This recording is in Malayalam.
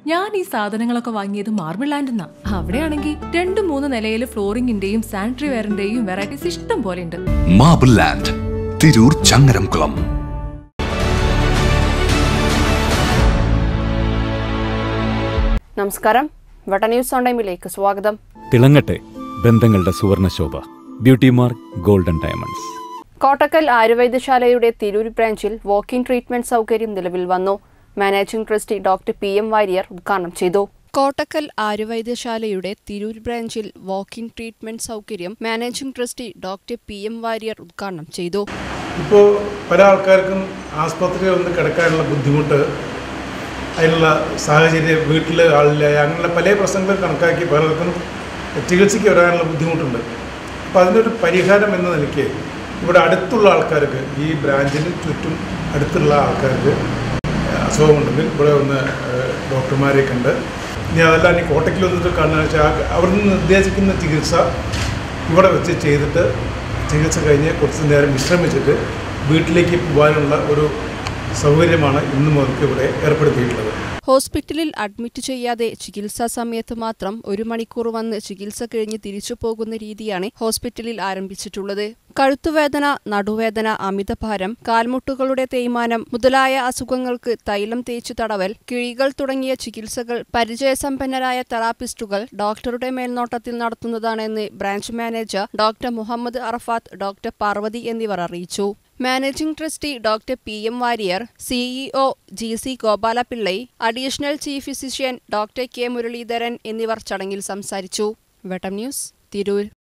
ഞാൻ ഈ സാധനങ്ങളൊക്കെ വാങ്ങിയത് മാർബിൾ ലാൻഡെന്നാ അവിടെയാണെങ്കിൽ രണ്ട് മൂന്ന് നിലയിൽ ഫ്ലോറിംഗിന്റെയും സാനിറ്ററി വെയറിന്റെയും വെറൈറ്റീസ് ഇഷ്ടം പോലെ ഉണ്ട് മാബിൾ ലാൻഡ് തിരൂർ ചങ്ങരംകുളം നമസ്കാരം വട്ട ന്യൂസ് ഓൺ ടൈമിലേക്ക് സ്വാഗതം തിളങ്ങട്ടെ ബന്ധങ്ങളുടെ സുവർണശോഭ beauty mark golden diamonds Kottakkal ആയുർവേദശാലയുടെ തിരൂർ ബ്രാഞ്ചിൽ വാക്കിംഗ് ട്രീറ്റ്മെന്റ് സൗകര്യം നിലവിൽ വന്നു managing trustee doctor P M Warrier ഉദ്ഘാടനം ചെയ്തു കോട്ടക്കൽ ആയുർവേദശാലയുടെ തിരൂർ ബ്രാഞ്ചിൽ വാക്കിംഗ് ട്രീറ്റ്മെന്റ് സൗകര്യം managing trustee doctor P M Warrier ഉദ്ഘാടനം ചെയ്തു ഇപ്പോൾ പല ആൾക്കാർക്കും ആസ്പത്രിയിൽ ഒന്ന് കിടക്കാനുള്ള ബുദ്ധിമുട്ട് അതിനുള്ള സാഹചര്യം വീട്ടിൽ ആളില്ല അങ്ങനെയുള്ള പല പ്രശ്നങ്ങളും കണക്കാക്കി പലർക്കും ചികിത്സയ്ക്ക് വരാനുള്ള ബുദ്ധിമുട്ടുണ്ട് അപ്പോൾ അതിനൊരു പരിഹാരം എന്ന നിലയ്ക്ക് ഇവിടെ അടുത്തുള്ള ആൾക്കാർക്ക് ഈ ബ്രാഞ്ചിന് ചുറ്റും അടുത്തുള്ള ആൾക്കാർക്ക് അസുഖമുണ്ടെങ്കിൽ ഇവിടെ ഒന്ന് ഏഹ്, ഡോക്ടർമാരെ കണ്ട് ഇനി അതല്ല ഇനി കോട്ടയ്ക്കിൽ വന്നിട്ട് കാണുക വെച്ചാൽ അവർ നിർദ്ദേശിക്കുന്ന ചികിത്സ ഇവിടെ വെച്ച് ചെയ്തിട്ട് ചികിത്സ കഴിഞ്ഞ് കുറച്ച് നേരം വിശ്രമിച്ചിട്ട് വീട്ടിലേക്ക് പോകാനുള്ള ഒരു സൗകര്യമാണ് ഇന്ന് മുതൽക്ക് ഇവിടെ ഏർപ്പെടുത്തിയിട്ടുള്ളത് ഹോസ്പിറ്റലിൽ അഡ്മിറ്റ് ചെയ്യാതെ ചികിത്സാ സമയത്ത് മാത്രം ഒരു മണിക്കൂർ വന്ന് ചികിത്സ കഴിഞ്ഞ് തിരിച്ചു പോകുന്ന രീതിയാണ് ഹോസ്പിറ്റലിൽ ആരംഭിച്ചിട്ടുള്ളത് കഴുത്തുവേദന നടുവേദന അമിതഭാരം കാൽമുട്ടുകളുടെ തേയ്മാനം മുതലായ അസുഖങ്ങൾക്ക് തൈലം തേച്ചു തടവൽ കിഴികൾ തുടങ്ങിയ ചികിത്സകൾ പരിചയസമ്പന്നരായ തെറാപ്പിസ്റ്റുകൾ ഡോക്ടറുടെ മേൽനോട്ടത്തിൽ നടത്തുന്നതാണെന്ന് branch manager doctor Muhammad Arafath doctor Parvathi എന്നിവർ അറിയിച്ചു managing trustee doctor P M Warrier CEO G C Gopalapillai additional chief physician doctor K Muraleedharan എന്നിവർ ചടങ്ങിൽ സംസാരിച്ചു വെട്ടം ന്യൂസ് തിരൂർ